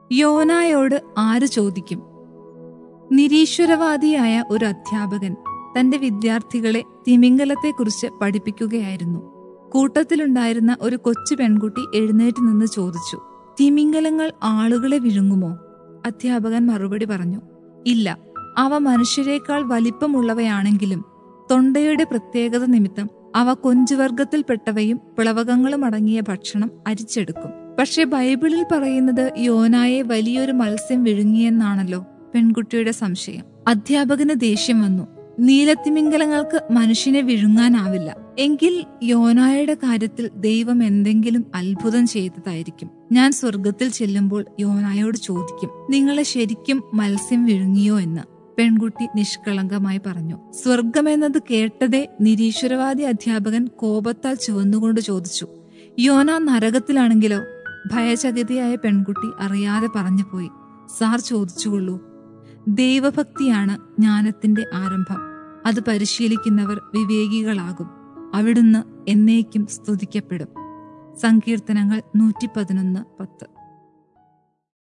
യോനായോട് ആര് ചോദിക്കും നിരീശ്വരവാദിയായ ഒരു അധ്യാപകൻ തന്റെ വിദ്യാർത്ഥികളെ തിമിംഗലത്തെക്കുറിച്ച് പഠിപ്പിക്കുകയായിരുന്നു കൂട്ടത്തിലുണ്ടായിരുന്ന ഒരു കൊച്ചു പെൺകുട്ടി എഴുന്നേറ്റ് നിന്ന് ചോദിച്ചു തിമിംഗലങ്ങൾ ആളുകളെ വിഴുങ്ങുമോ അധ്യാപകൻ മറുപടി പറഞ്ഞു ഇല്ല അവ മനുഷ്യരെക്കാൾ വലിപ്പമുള്ളവയാണെങ്കിലും തൊണ്ടയുടെ പ്രത്യേകത നിമിത്തം അവ കൊഞ്ചുവർഗത്തിൽപ്പെട്ടവയും പിളവകങ്ങളും അടങ്ങിയ ഭക്ഷണം അരിച്ചെടുക്കും പക്ഷെ ബൈബിളിൽ പറയുന്നത് യോനായെ വലിയൊരു മത്സ്യം വിഴുങ്ങിയെന്നാണല്ലോ പെൺകുട്ടിയുടെ സംശയം അധ്യാപകന് ദേഷ്യം വന്നു നീലത്തിമിംഗലങ്ങൾക്ക് മനുഷ്യനെ വിഴുങ്ങാനാവില്ല എങ്കിൽ യോനായുടെ കാര്യത്തിൽ ദൈവം എന്തെങ്കിലും അത്ഭുതം ചെയ്തതായിരിക്കും ഞാൻ സ്വർഗത്തിൽ ചെല്ലുമ്പോൾ യോനായോട് ചോദിക്കും നിങ്ങളെ ശരിക്കും മത്സ്യം വിഴുങ്ങിയോ എന്ന് പെൺകുട്ടി നിഷ്കളങ്കമായി പറഞ്ഞു സ്വർഗമെന്നത് കേട്ടതേ നിരീശ്വരവാദി അധ്യാപകൻ കോപത്താൽ ചുവന്നുകൊണ്ട് ചോദിച്ചു യോന നരകത്തിലാണെങ്കിലോ ഭയചകിതയായ പെൺകുട്ടി അറിയാതെ പറഞ്ഞുപോയി സാർ ചോദിച്ചുകൊള്ളൂ ദൈവഭക്തിയാണ് ജ്ഞാനത്തിന്റെ ആരംഭം അത് പരിശീലിക്കുന്നവർ വിവേകികളാകും അവിടുന്ന് എന്നേക്കും സ്തുതിക്കപ്പെടും സങ്കീർത്തനങ്ങൾ നൂറ്റി പതിനൊന്ന് പത്ത്